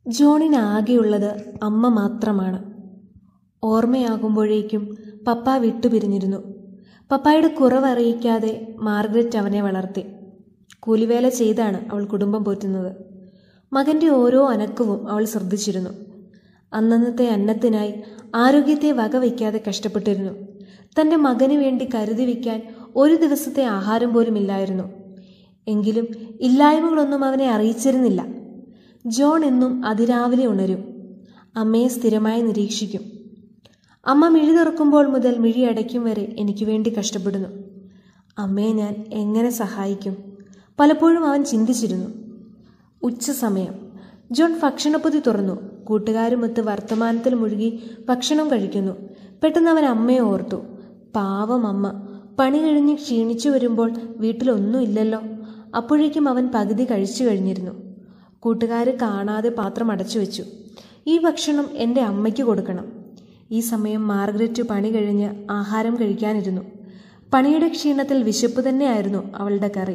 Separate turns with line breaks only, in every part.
ജോണിന് ആകെയുള്ളത് അമ്മ മാത്രമാണ് ഓർമ്മയാകുമ്പോഴേക്കും പപ്പ വിട്ടുപിരിഞ്ഞിരുന്നു പപ്പായുടെ കുറവറിയിക്കാതെ മാർഗ്രറ്റ് അവനെ വളർത്തി കൂലിവേല ചെയ്താണ് അവൾ കുടുംബം പോറ്റുന്നത് മകന്റെ ഓരോ അനക്കവും അവൾ ശ്രദ്ധിച്ചിരുന്നു അന്നന്നത്തെ അന്നത്തിനായി ആരോഗ്യത്തെ വകവയ്ക്കാതെ കഷ്ടപ്പെട്ടിരുന്നു തന്റെ മകന് വേണ്ടി കരുതി വയ്ക്കാൻ ഒരു ദിവസത്തെ ആഹാരം പോലും ഇല്ലായിരുന്നു എങ്കിലും ഇല്ലായ്മകളൊന്നും അവനെ അറിയിച്ചിരുന്നില്ല ജോൺ എന്നും അതിരാവിലെ ഉണരും അമ്മയെ സ്ഥിരമായി നിരീക്ഷിക്കും അമ്മ മിഴി തുറക്കുമ്പോൾ മുതൽ മിഴി അടയ്ക്കും വരെ എനിക്ക് വേണ്ടി കഷ്ടപ്പെടുന്നു അമ്മയെ ഞാൻ എങ്ങനെ സഹായിക്കും പലപ്പോഴും അവൻ ചിന്തിച്ചിരുന്നു ഉച്ച സമയം ജോൺ ഭക്ഷണപ്പൊതി തുറന്നു കൂട്ടുകാരുമൊത്ത് വർത്തമാനത്തിൽ മുഴുകി ഭക്ഷണം കഴിക്കുന്നു പെട്ടെന്ന് അവൻ അമ്മയെ ഓർത്തു പാവം അമ്മ പണി കഴിഞ്ഞ് ക്ഷീണിച്ചു വരുമ്പോൾ വീട്ടിലൊന്നും ഇല്ലല്ലോ അപ്പോഴേക്കും അവൻ പകുതി കഴിച്ചു കഴിഞ്ഞിരുന്നു കൂട്ടുകാർ കാണാതെ പാത്രം അടച്ചു വെച്ചു ഈ ഭക്ഷണം എൻ്റെ അമ്മയ്ക്ക് കൊടുക്കണം ഈ സമയം മാർഗ്രറ്റ് പണി കഴിഞ്ഞ് ആഹാരം കഴിക്കാനിരുന്നു പണിയുടെ ക്ഷീണത്തിൽ വിശപ്പ് തന്നെയായിരുന്നു അവളുടെ കറി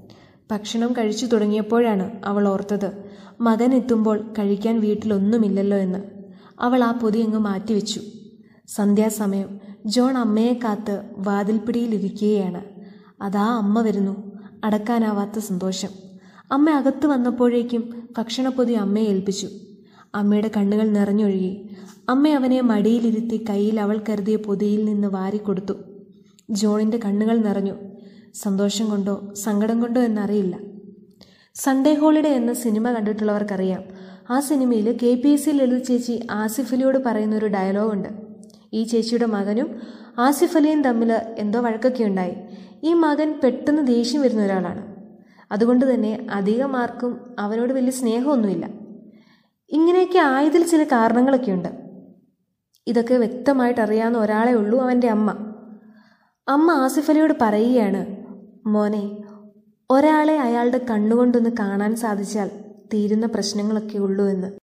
ഭക്ഷണം കഴിച്ചു തുടങ്ങിയപ്പോഴാണ് അവൾ ഓർത്തത് മകൻ എത്തുമ്പോൾ കഴിക്കാൻ വീട്ടിലൊന്നുമില്ലല്ലോ എന്ന് അവൾ ആ പൊതി അങ്ങ് മാറ്റിവെച്ചു സന്ധ്യാസമയം ജോൺ അമ്മയെ കാത്ത് വാതിൽപ്പിടിയിലിരിക്കുകയാണ് അതാ അമ്മ വരുന്നു അടക്കാനാവാത്ത സന്തോഷം അമ്മ അകത്ത് വന്നപ്പോഴേക്കും ഭക്ഷണപ്പൊതി അമ്മയെ ഏൽപ്പിച്ചു അമ്മയുടെ കണ്ണുകൾ നിറഞ്ഞൊഴുകി അമ്മ അവനെ മടിയിലിരുത്തി കയ്യിൽ അവൾ കരുതിയ പൊതിയിൽ നിന്ന് വാരിക്കൊടുത്തു ജോണിൻ്റെ കണ്ണുകൾ നിറഞ്ഞു സന്തോഷം കൊണ്ടോ സങ്കടം കൊണ്ടോ എന്നറിയില്ല സൺഡേ ഹോളിഡേ എന്ന സിനിമ കണ്ടിട്ടുള്ളവർക്കറിയാം ആ സിനിമയിൽ K P S C Lalitha ചേച്ചി ആസിഫ് അലിയോട് പറയുന്ന ഒരു ഡയലോഗുണ്ട് ഈ ചേച്ചിയുടെ മകനും ആസിഫ് അലിയും തമ്മിൽ എന്തോ വഴക്കൊക്കെ ഉണ്ടായി ഈ മകൻ പെട്ടെന്ന് ദേഷ്യം വരുന്ന ഒരാളാണ് അതുകൊണ്ട് തന്നെ അധികം ആർക്കും അവനോട് വലിയ സ്നേഹമൊന്നുമില്ല ഇങ്ങനെയൊക്കെ ആയതിൽ ചില കാരണങ്ങളൊക്കെയുണ്ട് ഇതൊക്കെ വ്യക്തമായിട്ട് അറിയാവുന്ന ഒരാളെ ഉള്ളൂ അവൻ്റെ അമ്മ അമ്മ ആസിഫ് അലിയോട് പറയുകയാണ് മോനെ ഒരാളെ അയാളുടെ കണ്ണുകൊണ്ടൊന്ന് കാണാൻ സാധിച്ചാൽ തീരുന്ന പ്രശ്നങ്ങളൊക്കെ ഉള്ളൂ എന്ന്